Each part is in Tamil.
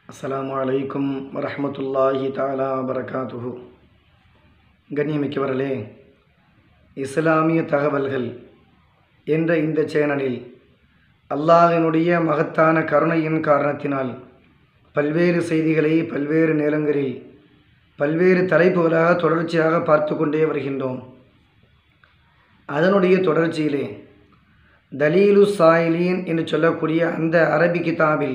அஸ்ஸலாமு அலைக்கும் வரஹ்மத்துல்லாஹி தாலா வரகாத்துஹு கண்ணியமிக்கவர்களே இஸ்லாமிய தகவல்கள் என்ற இந்த சேனலில் அல்லாஹினுடைய மகத்தான கருணையின் காரணத்தினால் பல்வேறு செய்திகளை பல்வேறு நேரங்களில் பல்வேறு தலைப்புகளாக தொடர்ச்சியாக பார்த்து கொண்டே வருகின்றோம் அதனுடைய தொடர்ச்சியிலே தலீலு சாயிலீன் என்று சொல்லக்கூடிய அந்த அரபி கிதாபில்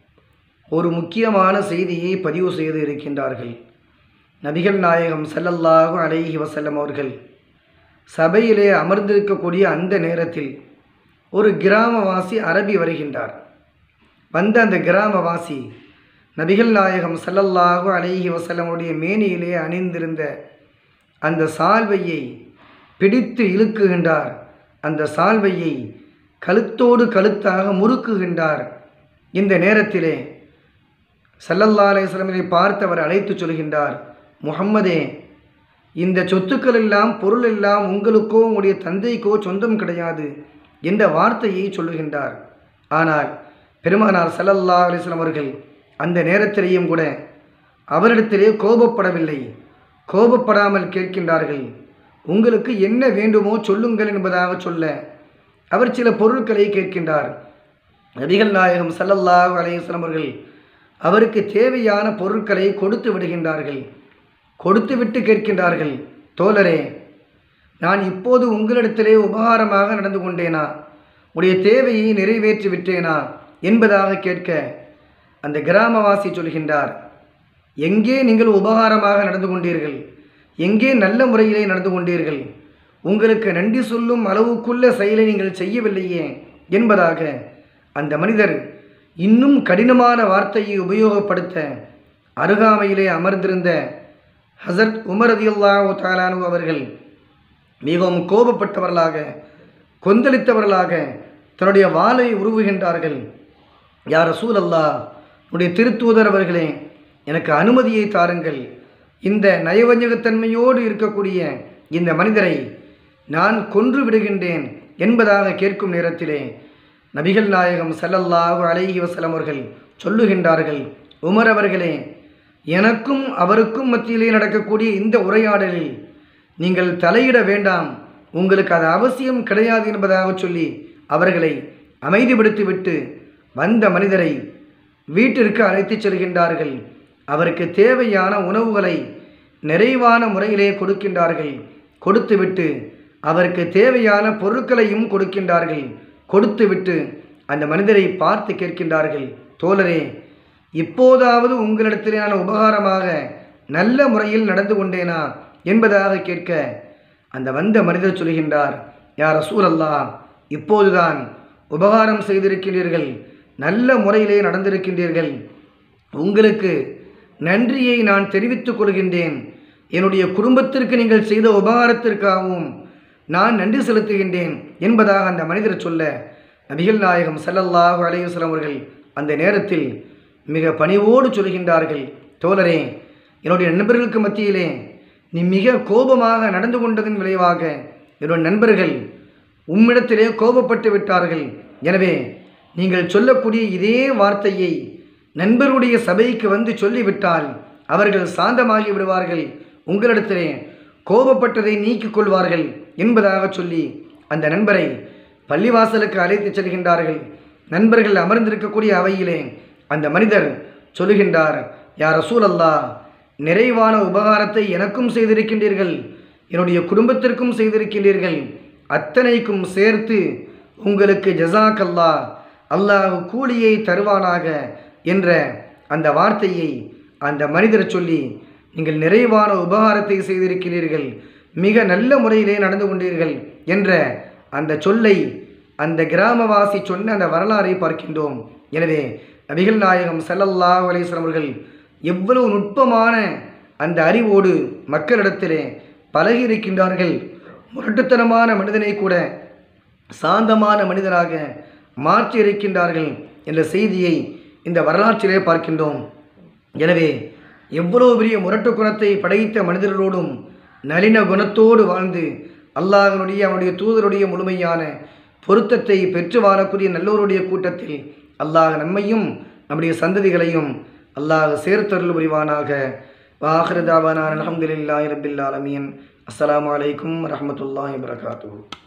ஒரு முக்கியமான செய்தியை பதிவு செய்து இருக்கின்றார்கள் நபிகள் நாயகம் ஸல்லல்லாஹு அலைஹி வஸல்லம் அவர்கள் சபையிலே அமர்ந்திருக்கக்கூடிய அந்த நேரத்தில் ஒரு கிராமவாசி அரபி வருகின்றார் வந்த அந்த கிராமவாசி நபிகள் நாயகம் ஸல்லல்லாஹு அலைஹி வஸல்லமுடைய மேனியிலே அணிந்திருந்த அந்த சால்வையை பிடித்து இழுக்குகின்றார் அந்த சால்வையை கழுத்தோடு கழுத்தாக முறுக்குகின்றார் இந்த நேரத்திலே சல்லல்லா அலைஹிஸ்ஸலாமினை பார்த்து அவர் அழைத்து சொல்கின்றார் முகம்மதே இந்த சொத்துக்கள் எல்லாம் பொருள் எல்லாம் உங்களுக்கோ உங்களுடைய தந்தைக்கோ சொந்தம் கிடையாது என்ற வார்த்தையை சொல்லுகின்றார் ஆனால் பெருமானார் சல்லல்லா அலிஸ்லாம் அவர்கள் அந்த நேரத்திலேயும் கூட அவரிடத்திலே கோபப்படவில்லை கோபப்படாமல் கேட்கின்றார்கள் உங்களுக்கு என்ன வேண்டுமோ சொல்லுங்கள் என்பதாக சொல்ல அவர் சில பொருட்களை கேட்கின்றார் நபிகள் நாயகம் சல்லல்லாஹு அலைஹிஸ்ஸலாம் அவர்கள் அவருக்கு தேவையான பொருட்களை கொடுத்து விடுகின்றார்கள் கொடுத்து விட்டு கேட்கின்றார்கள் தோழரே நான் இப்போது உங்களிடத்திலே உபகாரமாக நடந்து கொண்டேனா உடைய தேவையை நிறைவேற்றி விட்டேனா என்பதாக கேட்க அந்த கிராமவாசி சொல்கின்றார் எங்கே நீங்கள் உபகாரமாக நடந்து கொண்டீர்கள் எங்கே நல்ல முறையிலே நடந்து கொண்டீர்கள் உங்களுக்கு நன்றி சொல்லும் அளவுக்குள்ள செயலை நீங்கள் செய்யவில்லையே என்பதாக அந்த மனிதர் இன்னும் கடினமான வார்த்தையை உபயோகப்படுத்த அருகாமையிலே அமர்ந்திருந்த ஹசரத் உமர் ரதியுல்லாஹு தாலானு அவர்கள் மிகவும் கோபப்பட்டவர்களாக கொந்தளித்தவர்களாக தன்னுடைய வாளை உருவுகின்றார்கள் யார் ரசூல் அல்லா உடைய திருத்தூதர் அவர்களே எனக்கு அனுமதியை தாருங்கள் இந்த நயவஞ்சகத்தன்மையோடு இருக்கக்கூடிய இந்த மனிதரை நான் கொன்று விடுகின்றேன் என்பதாக கேட்கும் நேரத்திலே நபிகள் நாயகம் ஸல்லல்லாஹு அலைஹி வஸல்லம் அவர்கள் சொல்லுகின்றார்கள் உமர் அவர்களே எனக்கும் அவருக்கும் மத்தியிலே நடக்கக்கூடிய இந்த உரையாடலில் நீங்கள் தலையிட வேண்டாம் உங்களுக்கு அது அவசியம் கிடையாது என்பதாக சொல்லி அவர்களை அமைதிப்படுத்திவிட்டு வந்த மனிதரை வீட்டிற்கு அழைத்துச் செல்கின்றார்கள் அவருக்கு தேவையான உணவுகளை நிறைவான முறையிலே கொடுக்கின்றார்கள் கொடுத்துவிட்டு அவருக்கு தேவையான பொருட்களையும் கொடுக்கின்றார்கள் கொடுத்துவிட்டு அந்த மனிதரை பார்த்து கேட்கின்றார்கள் தோழரே இப்போதாவது உங்களிடத்திலே நான் உபகாரமாக நல்ல முறையில் நடந்து கொண்டேனா என்பதாக கேட்க அந்த வந்த மனிதர் சொல்கின்றார் யார் ரசூல் அல்லா இப்போதுதான் உபகாரம் செய்திருக்கின்றீர்கள் நல்ல முறையிலே நடந்திருக்கின்றீர்கள் உங்களுக்கு நன்றியை நான் தெரிவித்துக் கொள்கின்றேன் என்னுடைய குடும்பத்திற்கு நீங்கள் செய்த உபகாரத்திற்காகவும் நான் நன்றி செலுத்துகின்றேன் என்பதாக அந்த மனிதர் சொல்ல நபிகள் நாயகம் ஸல்லல்லாஹு அலைஹி வஸல்லம் அவர்கள் அந்த நேரத்தில் மிக பணிவோடு சொல்கின்றார்கள் தோழரே என்னுடைய நண்பர்களுக்கு மத்தியிலே நீ மிக கோபமாக நடந்து கொண்டதன் விளைவாக என்னுடைய நண்பர்கள் உம்மிடத்திலே கோபப்பட்டு விட்டார்கள் எனவே நீங்கள் சொல்லக்கூடிய இதே வார்த்தையை நண்பருடைய சபைக்கு வந்து சொல்லிவிட்டால் அவர்கள் சாந்தமாகி விடுவார்கள் உங்களிடத்திலே கோபப்பட்டதை நீக்கிக் கொள்வார்கள் என்பதாக சொல்லி அந்த நண்பரை பள்ளிவாசலுக்கு அழைத்துச் செல்கின்றார்கள் நண்பர்கள் அமர்ந்திருக்கக்கூடிய அவையிலே அந்த மனிதர் சொல்லுகின்றார் யார் ரசூல் அல்லா நிறைவான உபகாரத்தை எனக்கும் செய்திருக்கின்றீர்கள் என்னுடைய குடும்பத்திற்கும் செய்திருக்கின்றீர்கள் அத்தனைக்கும் சேர்த்து உங்களுக்கு ஜசாக் அல்லா அல்லாஹ் கூலியை தருவானாக என்ற அந்த வார்த்தையை அந்த மனிதர் சொல்லி நீங்கள் நிறைவான உபகாரத்தை செய்திருக்கிறீர்கள் மிக நல்ல முறையிலே நடந்து கொண்டீர்கள் என்ற அந்த சொல்லை அந்த கிராமவாசி சொன்ன அந்த வரலாறை பார்க்கின்றோம் எனவே நபிகள் நாயகம் ஸல்லல்லாஹு அலைஹி வஸல்லம் அவர்கள் எவ்வளவு நுட்பமான அந்த அறிவோடு மக்களிடத்திலே பழகி இருக்கின்றார்கள் முரட்டுத்தனமான மனிதனை கூட சாந்தமான மனிதனாக மாற்றி இருக்கின்றார்கள் என்ற செய்தியை இந்த வரலாற்றிலே பார்க்கின்றோம் எனவே எவ்வளவு பெரிய முரட்டு குணத்தை படைத்த மனிதர்களோடும் நளின குணத்தோடு வாழ்ந்து அல்லாஹனுடைய அவனுடைய தூதருடைய முழுமையான பொருத்தத்தை பெற்று வாழக்கூடிய நல்லோருடைய கூட்டத்தில் அல்லாஹ் நம்மையும் நம்முடைய சந்ததிகளையும் அல்லாஹ் சேர்த்தருள் புரிவானாக வாஹிருதாவான அலமதுல்லாஹி ரபில் ஆலமீன் அஸ்ஸலாமு அலைக்கும் வரஹ்மத்துல்லாஹி வரகாத்துஹு